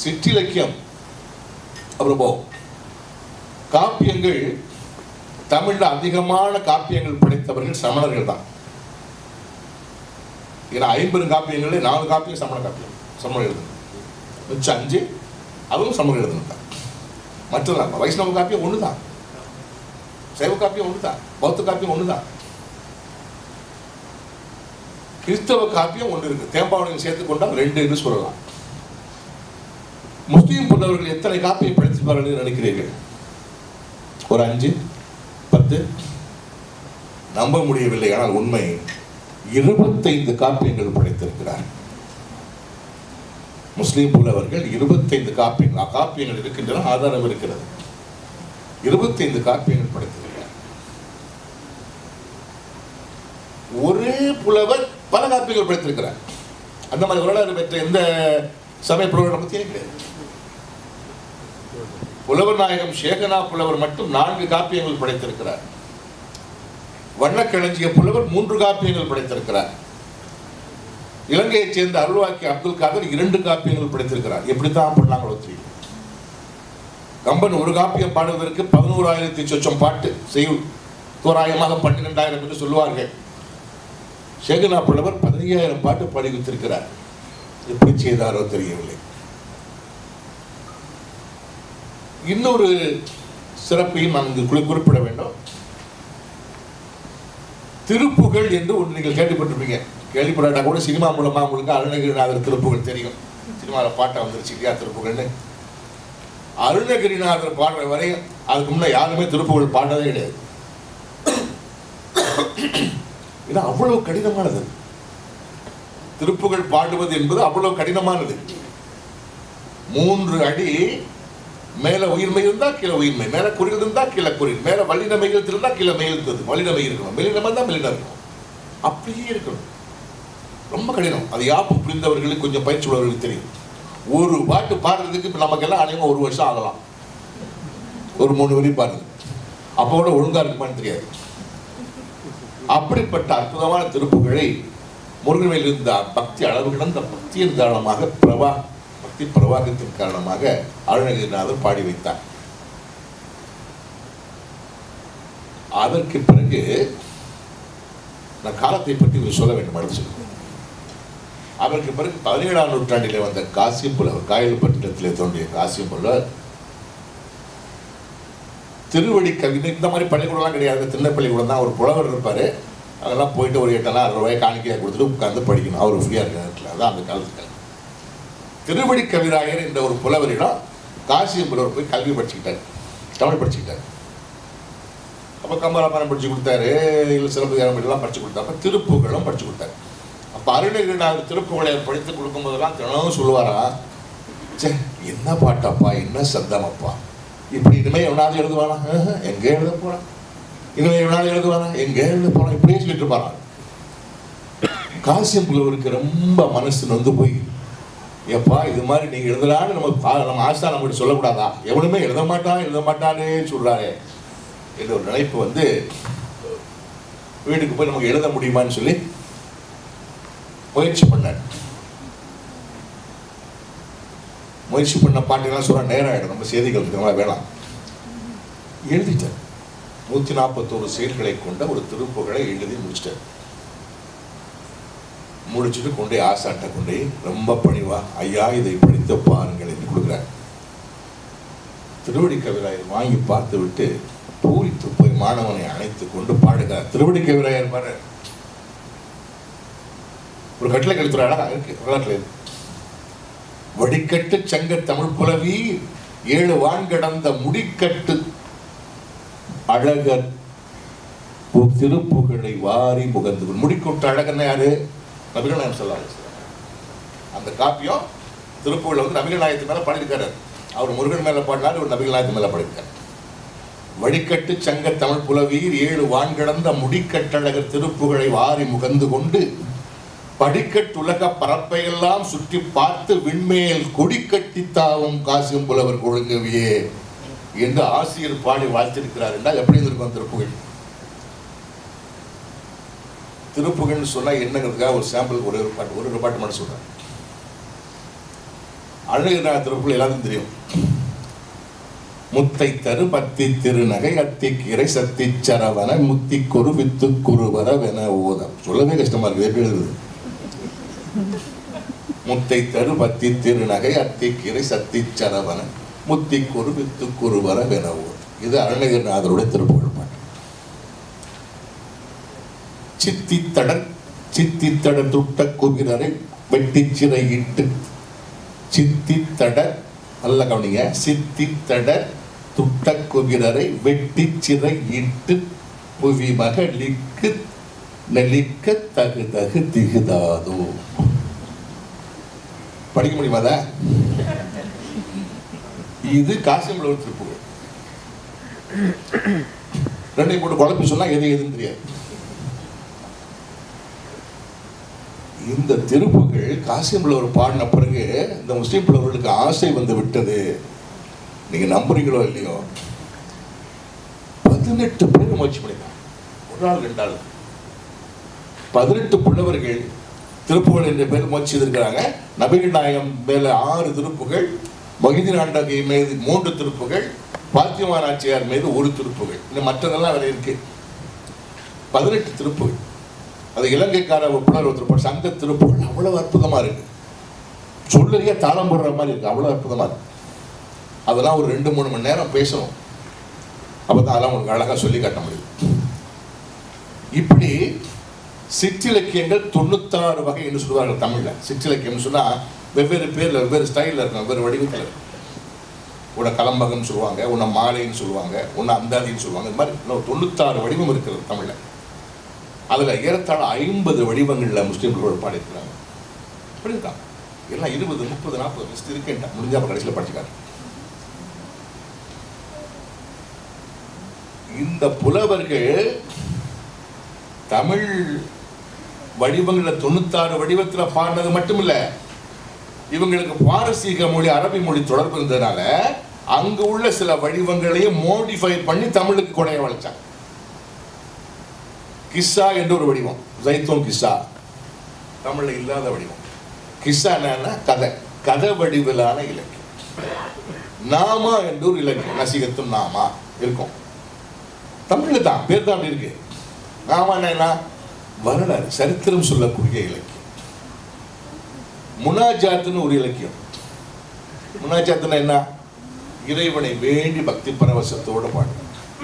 சிற்றிலக்கியம் அப்புறம் போவோம் காப்பியங்கள் தமிழ்ல அதிகமான காப்பியங்கள் படைத்தவர்கள் சமணர்கள் தான் ஏன்னா ஐம்பது காப்பியங்களே நாலு காப்பியம் சமண காப்பியம் சமணம் எழுதுனது மிச்சம் அஞ்சு அதுவும் சமணம் எழுதுனது தான் மற்றதான் வைஷ்ணவ காப்பியம் ஒன்று தான் சைவ காப்பியம் ஒன்று தான் பௌத்த காப்பியம் ஒன்று தான் கிறிஸ்தவ காப்பியம் ஒன்று இருக்கு தேம்பாவனையும் சேர்த்து கொண்டால் ரெண்டு என்று சொல்லலாம் முஸ்லீம் புலவர்கள் எத்தனை காப்பியை படித்திருப்பார்கள் என்று நினைக்கிறீர்கள் ஒரு அஞ்சு பத்து நம்ப முடியவில்லை ஆனால் உண்மை இருபத்தைந்து காப்பியங்கள் படைத்திருக்கிறார் முஸ்லீம் புலவர்கள் இருபத்தைந்து காப்பியங்கள் காப்பியங்கள் இருக்கின்றன ஆதாரம் இருக்கிறது இருபத்தைந்து காப்பியங்கள் படைத்திருக்கிறார் ஒரே புலவர் பல காப்பியங்கள் படைத்திருக்கிறார் அந்த மாதிரி வரலாறு பெற்ற எந்த சமய புலவர் பற்றியே கிடையாது புலவர் நாயகம் சேகனா புலவர் மட்டும் நான்கு காப்பியங்கள் படைத்திருக்கிறார் வண்ணக்கிழஞ்சிய புலவர் மூன்று காப்பியங்கள் படைத்திருக்கிறார் இலங்கையைச் சேர்ந்த அருள்வாக்கி அப்துல் காதர் இரண்டு காப்பியங்கள் படைத்திருக்கிறார் எப்படித்தான் பண்ணாங்களோ தெரியும் கம்பன் ஒரு காப்பியம் பாடுவதற்கு பதினோராயிரத்தி சொச்சம் பாட்டு செய்யுள் தோராயமாக பன்னிரெண்டாயிரம் என்று சொல்லுவார்கள் சேகனா புலவர் பதினையாயிரம் பாட்டு பாடி வைத்திருக்கிறார் எப்படி செய்தாரோ தெரியவில்லை இன்னொரு சிறப்பையும் நான் இங்கு குறி- குறிப்பிட வேண்டும் திருப்புகள் என்று ஒன்று நீங்கள் கேள்விப்பட்டிருப்பீங்க கேள்விப்படாட்டா கூட சினிமா மூலமா உங்களுக்கு அருணகிரிநாதர் திருப்புகள் தெரியும் சினிமாவில் பாட்டை வந்துருச்சு இல்லையா திருப்புகள்னு அருணகிரிநாதர் பாடுற வரை அதுக்கு முன்ன யாருமே திருப்புகள் பாடவே கிடையாது இது அவ்வளவு கடினமானது திருப்புகள் பாடுவது என்பது அவ்வளவு கடினமானது மூன்று அடி மேல உயிர்மை இருந்தா கீழே உயிர்மை மேல குறில் இருந்தா கீழே குறில் மேல வல்லினமை இருந்தா கீழே மெய் இருக்குது வல்லினமை இருக்கணும் மெல்லினமா தான் மெல்லினம் இருக்கணும் அப்படியே இருக்கணும் ரொம்ப கடினம் அது யாப்பு புரிந்தவர்களுக்கு கொஞ்சம் பயிற்சி உள்ளவர்களுக்கு தெரியும் ஒரு பாட்டு பாடுறதுக்கு இப்ப நமக்கெல்லாம் அநேகம் ஒரு வருஷம் ஆகலாம் ஒரு மூணு வரி பாடுறது அப்போ கூட ஒழுங்கா இருக்குமான்னு தெரியாது அப்படிப்பட்ட அற்புதமான திருப்புகளை முருகனில் இருந்த பக்தி அளவு கிடந்த பக்தியின் காரணமாக பிரபா பக்தி பிரவாகத்தின் காரணமாக அருணகிரிநாதர் பாடி வைத்தார் அதற்கு பிறகு நான் காலத்தை பற்றி கொஞ்சம் சொல்ல வேண்டும் அடுத்து சொல்லுவேன் அதற்கு பிறகு பதினேழாம் நூற்றாண்டிலே வந்த காசியம் புலவர் காயல்பட்டினத்திலே தோன்றிய காசியம் புலவர் திருவடி கவிதை இந்த மாதிரி பள்ளிக்கூடம்லாம் கிடையாது சின்ன பள்ளிக்கூடம் தான் ஒரு புலவர் இருப்பார் அதெல்லாம் போயிட்டு ஒரு எட்டெல்லாம் அறுபது ரூபாய் காணிக்கையாக கொடுத்துட்டு உட்காந்து படிக்கணும் அவர் ஃப்ரீயாக இருக்கிற நேரத்தில் அதான் அந்த காலத்துக்கு திருவடி கவிராயர் என்ற ஒரு புலவரிடம் காசியம் புலவர் போய் கல்வி படிச்சுக்கிட்டார் தமிழ் படிச்சுக்கிட்டார் அப்போ கம்பராமாயணம் படிச்சு கொடுத்தாரு இல்லை சிறப்பு எல்லாம் படிச்சு கொடுத்தாரு அப்போ திருப்புகளும் படிச்சு கொடுத்தாரு அப்போ அருணகிரிநாதர் திருப்புகளை படித்து கொடுக்கும்போதெல்லாம் தினமும் சொல்லுவாரா சே என்ன பாட்டப்பா என்ன சத்தமப்பா இப்படி இனிமே எவனாவது எழுதுவானா ஆஹா, எங்கே எழுத போறான் இனிமே எவனாவது எழுதுவானா எங்கே எழுத போறான் இப்படியே சொல்லிட்டு இருப்பாரான் காசியம் புலவருக்கு ரொம்ப மனசு நொந்து போய் எப்பா இது மாதிரி நீங்க எழுதலான்னு நம்ம பா- நம்ம ஆஸ்தா நம்மகிட்ட சொல்லக்கூடாதா எவனுமே எழுத மாட்டான் எழுத மாட்டானே சொல்றாரே என்ற ஒரு நினைப்பு வந்து வீட்டுக்கு போய் நமக்கு எழுத முடியுமான்னு சொல்லி முயற்சி பண்ணார் முயற்சி பண்ண பாட்டுலாம் சொல்ல நேரம் ஆயிடும் நம்ம செய்திகள் இருக்கிறவங்களா வேணாம் எழுதிட்டார் நூற்றி நாற்பத்தோரு செயல்களை கொண்ட ஒரு திருப்புகளை எழுதி முடிச்சிட்டார் முடிச்சுட்டு கொண்டே ஆசாட்ட கொண்டே ரொம்ப பணிவா ஐயா இதை படித்து பாருங்கள் என்று கொடுக்குறார் திருவடி கவிராயர் வாங்கி பார்த்து விட்டு பூரித்து போய் மாணவனை அணைத்து கொண்டு பாடுகிறார் திருவடி கவிராயர் பாரு ஒரு கட்டளை கழுத்துற அழகா இருக்கு வரலாற்றுல இருக்கு வடிக்கட்டு சங்க தமிழ் புலவி ஏழு வான் கடந்த முடிக்கட்டு அழகர் பு- திருப்புகழை வாரி முகந்து முடிக்கொட்டு அழகன் யாரு நபிகள் நாயம் சொல்லாரு அந்த காப்பியம் திருப்புகழ் வந்து நபிகள் நாயத்து மேல பாடியிருக்காரு அவர் முருகன் மேல பாடினார் இவர் நபிகள் நாயத்து மேல பாடியிருக்காரு வடிக்கட்டு சங்க தமிழ் புலவீர் ஏழு வான் கடந்த முடிக்கட்டழகர் திருப்புகழை வாரி முகந்து கொண்டு படிக்கட்டுலக பரப்பையெல்லாம் சுற்றி பார்த்து விண்மேல் கொடி கட்டித்தாவும் காசியம் புலவர் கொழுங்கவியே என்று ஆசிரியர் பாடி வாழ்த்திருக்கிறார் என்றால் எப்படி இருந்திருக்கும் திருப்புகழ் திருப்புகழ்னு சொன்னா என்னங்கிறதுக்காக ஒரு சாம்பிள் ஒரு ஒரு பாட்டு ஒரு ஒரு பாட்டு மட்டும் சொல்றேன் அழகினார் திருப்புகள் எல்லாத்துக்கும் தெரியும் முத்தை தரு பத்தி திருநகை அத்திக்கீரை சத்தி சரவன முத்தி குரு வித்து குருவர வென ஓதம் சொல்லவே கஷ்டமா இருக்குது எப்படி எழுதுது முத்தை தரு பத்தி திருநகை அத்திக்கீரை சத்தி சரவன முத்தி குரு வித்து குருவர வென ஓதம் இது அருணகிரிநாதருடைய திருப்புகழ் பாட்டு சித்தித்தடர் சித்தித்தட துட்ட குபிரரை வெட்டிச் சிறையிட்டு சித்தித்தட நல்ல கவனிங்க சித்தித்தட துட்ட குபிரரை வெட்டிச் சிறையிட்டு புவி மகளிக்கு நெலிக்க தகு தகு திகுதாதோ படிக்க முடியுமா அத? இது காசியம் ஒரு திருப்புகள் ரெண்டையும் போட்டு குழப்பி சொன்னா எது எதுன்னு தெரியாது இந்த திருப்புகள் காசியம் புலவர் பாடின பிறகு இந்த முஸ்லீம் புலவர்களுக்கு ஆசை வந்து விட்டது நீங்க நம்புறீங்களோ இல்லையோ பதினெட்டு பேர் முயற்சி பண்ணிருக்காங்க ஒரு ஆள் ரெண்டு ஆள் பதினெட்டு புலவர்கள் திருப்புகள் என்ற பேர் முயற்சி செய்திருக்கிறாங்க நபிகள் நாயகம் மேல ஆறு திருப்புகள் மகிதி நாண்டகை மீது மூன்று திருப்புகள் பாத்திமா நாச்சியார் மீது ஒரு திருப்புகள் இன்னும் மற்றதெல்லாம் வேற இருக்கு பதினெட்டு திருப்புகள் அது இலங்கைக்கார ஒரு புலர் ஒருத்தர் சங்க திருப்புகள் அவ்வளவு அற்புதமா இருக்கு சொல்லறிய தாளம் போடுற மாதிரி இருக்கு அவ்வளவு அற்புதமா இருக்கு அதெல்லாம் ஒரு ரெண்டு மூணு மணி நேரம் பேசணும் அப்பதான் அதெல்லாம் உங்களுக்கு அழகா சொல்லி காட்ட முடியும் இப்படி சிற்றிலக்கியங்கள் தொண்ணூத்தாறு வகை என்று சொல்லுவார்கள் தமிழ்ல சிற்றிலக்கியம் சொன்னா வெவ்வேறு பேர்ல வெவ்வேறு ஸ்டைல்ல இருக்கும் வெவ்வேறு வடிவத்தில் இருக்கும் உன்னை கலம்பகம்னு சொல்லுவாங்க உன்னை மாலைன்னு சொல்லுவாங்க உன்னை அந்தாதின்னு சொல்லுவாங்க இந்த மாதிரி இன்னும் தொண்ணூத்தாறு வடிவம் இருக்கிறது தமிழ்ல அதுல ஏறத்தாழ ஐம்பது வடிவங்கள்ல முஸ்லீம்கள் பாடியிருக்கிறாங்க அப்படியிருக்காங்க எல்லாம் இருபது முப்பது நாற்பது லிஸ்ட் இருக்கேன்டா முடிஞ்சா அப்ப கடைசியில் படிச்சுக்காரு இந்த புலவர்கள் தமிழ் வடிவங்கள்ல தொண்ணூத்தாறு வடிவத்துல பாடினது மட்டும் இல்ல இவங்களுக்கு பாரசீக மொழி அரபி மொழி தொடர்பு இருந்ததுனால அங்க உள்ள சில வடிவங்களையும் மோடிஃபை பண்ணி தமிழுக்கு கொடைய வளைச்சாங்க கிஸ்ஸா என்ற ஒரு வடிவம் ஜைத்தோன் கிஸ்ஸா தமிழ்ல இல்லாத வடிவம் கிஸ்ஸா என்னன்னா கதை கதை வடிவிலான இலக்கியம் நாமா என்று ஒரு இலக்கியம் நசிகத்தும் நாமா இருக்கும் தமிழ்ல தான் பேர் தான் அப்படி இருக்கு நாமா என்ன வரலாறு சரித்திரம் சொல்லக்கூடிய இலக்கியம் முனாஜாத்துன்னு ஒரு இலக்கியம் முனாஜாத்துன்னா என்ன இறைவனை வேண்டி பக்தி பரவசத்தோட பாடு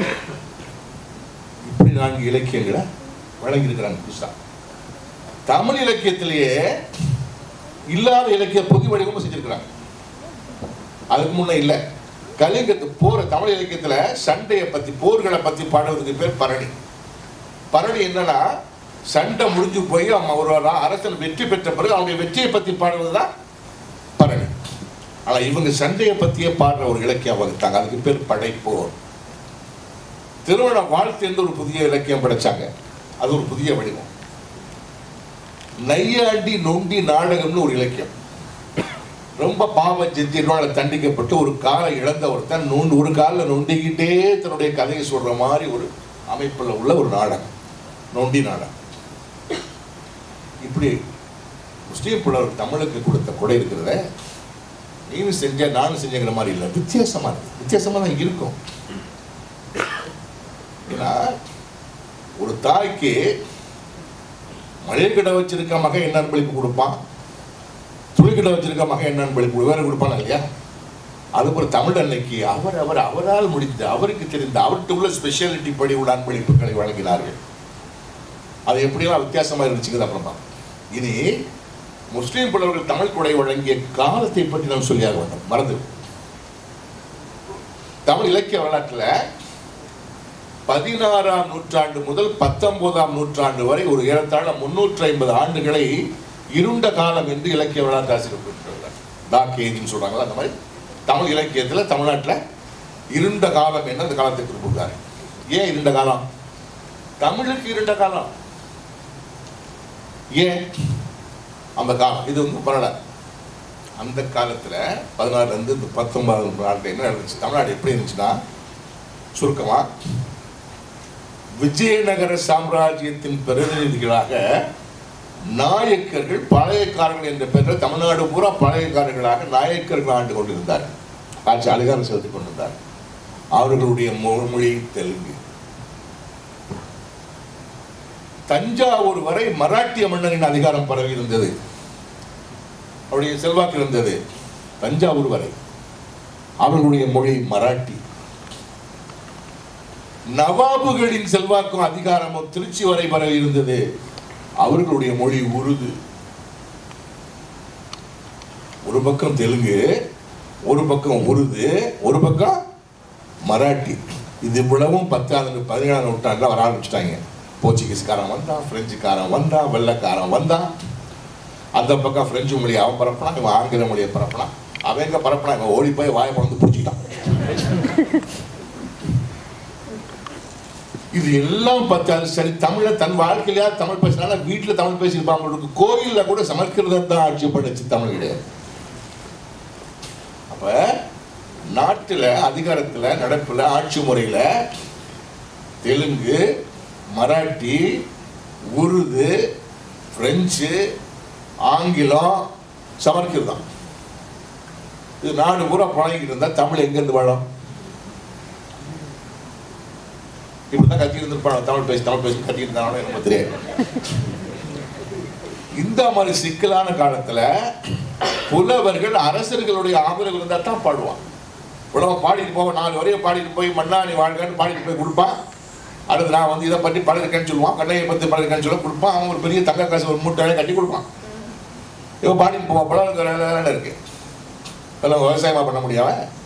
இப்படி நான்கு இலக்கியங்களை வழங்கியிருக்கிறாங்க புதுசா தமிழ் இலக்கியத்திலேயே இல்லாத இலக்கிய பொது வடிவமும் செஞ்சிருக்கிறாங்க அதுக்கு முன்ன இல்ல கலிங்கத்து போற தமிழ் இலக்கியத்துல சண்டையை பத்தி போர்களை பத்தி பாடுறதுக்கு பேர் பரணி பரணி என்னன்னா சண்டை முடிஞ்சு போய் அவன் ஒரு அரசன் வெற்றி பெற்ற பிறகு அவங்க வெற்றியை பத்தி பாடுவதுதான் பரணி ஆனா இவங்க சண்டையை பத்தியே பாடுற ஒரு இலக்கியம் வகுத்தாங்க அதுக்கு பேர் படைப்போர் திருமண வாழ்த்து என்று ஒரு புதிய இலக்கியம் படைச்சாங்க அது ஒரு புதிய வடிவம் நையாண்டி நொண்டி நாடகம்னு ஒரு இலக்கியம் ரொம்ப பாவம் செஞ்சிருவாள் தண்டிக்கப்பட்டு ஒரு காலை இழந்த ஒருத்தன் நோண்டு ஒரு காலில் நொண்டிக்கிட்டே தன்னுடைய கதையை சொல்ற மாதிரி ஒரு அமைப்பில் உள்ள ஒரு நாடகம் நொண்டி நாடகம் இப்படி முஸ்லீம் புலவர் தமிழுக்கு கொடுத்த கொடை இருக்கிறத நீனும் செஞ்ச நானும் செஞ்சங்கிற மாதிரி இல்லை வித்தியாசமா இருக்கு வித்தியாசமா தான் இருக்கும் ஏன்னா ஒரு தாய்க்கு மளிகை கடை வச்சிருக்க மகன் என்ன அன்பளிப்பு கொடுப்பான் துணி கடை வச்சிருக்க மகன் என்ன அன்பளிப்பு வேற கொடுப்பானா இல்லையா அது ஒரு தமிழ் அன்னைக்கு அவர் அவர் அவரால் முடிந்த அவருக்கு தெரிந்த அவர்கிட்ட உள்ள ஸ்பெஷாலிட்டி படி உள்ள அன்பளிப்புகளை வழங்கினார்கள் அது எப்படியெல்லாம் வித்தியாசமா இருந்துச்சுங்கிறது அப்புறம் பார்ப்போம். இனி முஸ்லீம் புலவர்கள் தமிழ் கொடை வழங்கிய காலத்தை பற்றி நாம் சொல்லியாக வேண்டும் மறந்து தமிழ் இலக்கிய வரலாற்றுல பதினாறாம் நூற்றாண்டு முதல் பத்தொன்பதாம் நூற்றாண்டு வரை ஒரு ஏறத்தாழ முன்னூற்றி ஐம்பது ஆண்டுகளை இருண்ட காலம் என்று இலக்கிய வரலாற்று ஆசிரியர் குறிப்பிட்டுள்ளார் டாக்கேதின்னு சொல்றாங்களா அந்த மாதிரி தமிழ் இலக்கியத்துல தமிழ்நாட்டுல இருண்ட காலம் என்று அந்த காலத்தை குறிப்பிட்டார் ஏன் இருண்ட காலம் தமிழுக்கு இருண்ட காலம் ஏன் அந்த காலம் இது வந்து வரலாறு அந்த காலத்துல பதினாறுல இருந்து இந்த பத்தொன்பதாம் நாட்டில் என்ன நடந்துச்சு தமிழ்நாடு எப்படி இருந்துச்சுன்னா சுருக்கமா விஜயநகர சாம்ராஜ்யத்தின் பிரதிநிதிகளாக நாயக்கர்கள் பழையக்காரர்கள் என்ற பெயரில் தமிழ்நாடு பூரா பழையக்காரர்களாக நாயக்கர்கள் ஆண்டு கொண்டிருந்தார் ஆட்சி அதிகாரம் செலுத்திக் கொண்டிருந்தார் அவர்களுடைய மொ- மொழி தெலுங்கு தஞ்சாவூர் வரை மராட்டிய மன்னரின் அதிகாரம் பரவி இருந்தது அவருடைய செல்வாக்கு இருந்தது தஞ்சாவூர் வரை அவர்களுடைய மொழி மராட்டி நவாபுகளின் செல்வாக்கும் அதிகாரமும் திருச்சி வரை பரவி இருந்தது அவர்களுடைய மொழி உருது ஒரு பக்கம் தெலுங்கு ஒரு பக்கம் உருது ஒரு பக்கம் மராட்டி இது இவ்வளவும் பத்தாவது பதினேழாம் நூற்றாண்டுல வர ஆரம்பிச்சிட்டாங்க போர்ச்சுகீஸ்காரன் வந்தான் பிரெஞ்சுக்காரன் வந்தான் வெள்ளைக்காரன் வந்தான் அந்த பக்கம் பிரெஞ்சு மொழி அவன் பரப்பினான் இவன் ஆங்கில மொழியை பரப்பினான் அவன் எங்க பரப்பினான் இவன் ஓடி போய் வாயை பறந்து பிடிச்சிட்டான் இது எல்லாம் பத்தாது சரி தமிழ தன் வாழ்க்கையில தமிழ் பேசினால வீட்டுல தமிழ் பேசியிருப்பாங்க அவங்களுக்கு கோயில்ல கூட சமஸ்கிருதம் தான் ஆட்சி பண்ணுச்சு தமிழ் கிடையாது அப்ப நாட்டுல அதிகாரத்துல நடப்புல ஆட்சி முறையில தெலுங்கு மராட்டி உருது பிரெஞ்சு ஆங்கிலம் சமஸ்கிருதம் இது நாடு பூரா பழகிட்டு இருந்தா தமிழ் எங்கிருந்து வாழும் இப்படிதான் கத்தி இருந்திருப்பாங்க தமிழ் பேசி தமிழ் பேசி கத்தி இருந்தாலும் எனக்கு தெரியாது இந்த மாதிரி சிக்கலான காலத்துல புலவர்கள் அரசர்களுடைய ஆதரவு இருந்தா தான் பாடுவான் புலவன் பாடிட்டு போவான் நாலு வரையும் பாடிட்டு போய் மண்ணாணி வாழ்கன்னு பாடிட்டு போய் கொடுப்பான் அடுத்து நான் வந்து இதை பற்றி பழகிருக்கேன்னு சொல்லுவான் கண்ணையை பற்றி பழகிருக்கேன்னு சொல்ல கொடுப்பான் அவன் ஒரு பெரிய தங்க காசு ஒரு மூட்டை கட்டி கொடுப்பான் இவன் பாடிட்டு போவான் புலவனுக்கு வேலை வேலை இருக்கு இப்பெல்லாம் விவசாயமா பண்ண முடியாம